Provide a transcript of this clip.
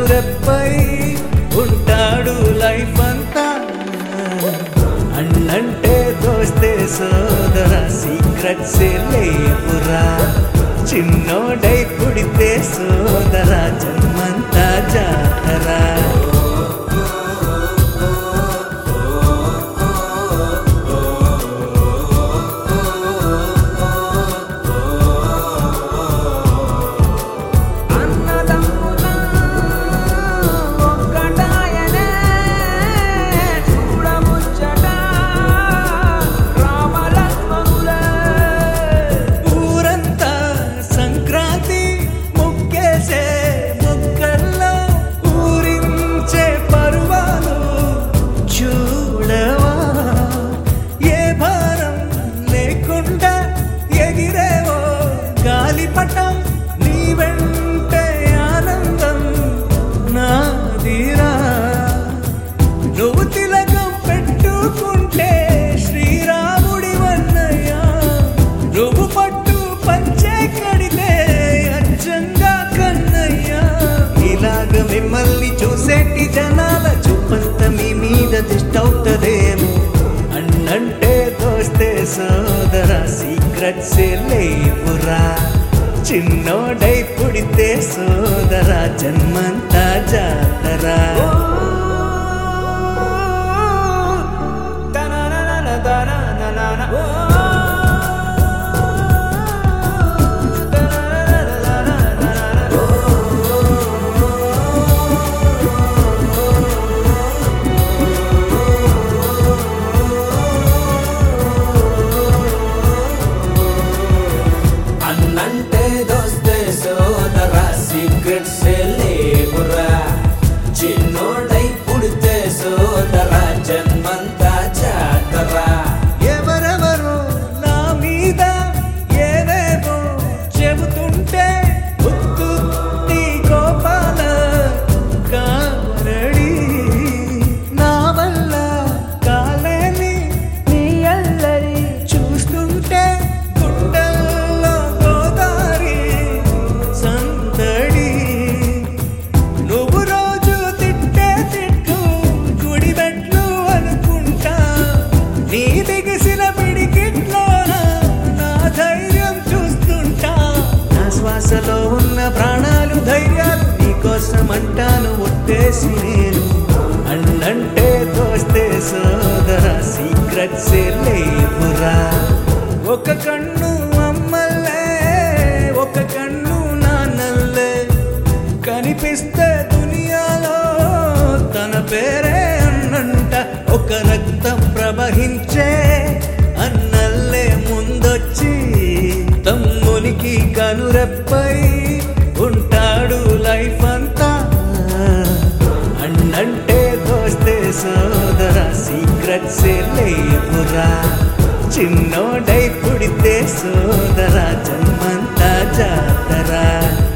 కనురెప్పై ఉంటాడు లైఫ్ అంతా అన్నంటే దోస్తే సోదర సీక్రెట్స్ లేవురా చిన్నోడై పుడితే సోదర జన్మంతా జాతరా అన్నదమ్ముల ఒక్కటాయనే చూడముచ్చట రామలక్ష్మణులే ఊరంతా సంక్రాంతి ముక్కేసే ముక్కల్లో ఊరించే పరువాలు చూడవా ఏ భారం లేకుండా ఎగిరేవో గాలిపటం నీ వెంటే ఆనందం నాదిరా నువ్వు తిలకం పెట్టుకుంటే శ్రీరాముడి వన్నయ్య నువ్వు పట్టు పంచే కడితే అచ్చంగా కన్నయ్య ఇలాగ మిమ్మల్ని చూసేటి జనాల చూపంత మీ మీద దిష్టవుతుందేమో అన్నంటే దోస్తే సోదర సీక్రెట్స్ లేవురా చిన్నోడై పుడితే సోదర జన్మంతా జాతరా అన్నంటే దోస్తే సోదర సీక్రెట్స్ లేవురా చిన్నోడై పుడితే సోదర జన్మంతా జాతరా ఎవరెవరో నా మీద ఏవేవో చెబుతుంటే ఉత్తుత్తి గోపాల కావరడి నా వల్ల కాలేని నీ అల్లరి చూస్తుంటే గుండెల్లో గోదారి సందడి నువ్వు రోజు తిట్టే తిట్టు గుడి మెట్లు అనుకుంటా నీ బిగిసిన పిడికిట్లోన నా ధైర్యం చూస్తుంటా నా శ్వాసలో ఉన్న ప్రాణాలు ధైర్యాలు నీకోసం అంటాను ఒట్టేసి నేను అన్నంటే దోస్తే సోదర సీక్రెట్స్ లేవురా ఒక కన్ను అమ్మల్లే ఒక కన్ను నాన్నల్లే కనిపిస్తే దునియాలో తన పేరే అన్నంట ఒక రక్తం ప్రవహించే అన్నల్లే ముందొచ్చి తమ్మునికి కనురెప్పై ఉంటాడు లైఫ్ అంతా అన్నంటే దోస్తే సోదర సీక్రెట్స్ లేవురా చిన్నోడై పుడితే సోదర జన్మంతా జాతరా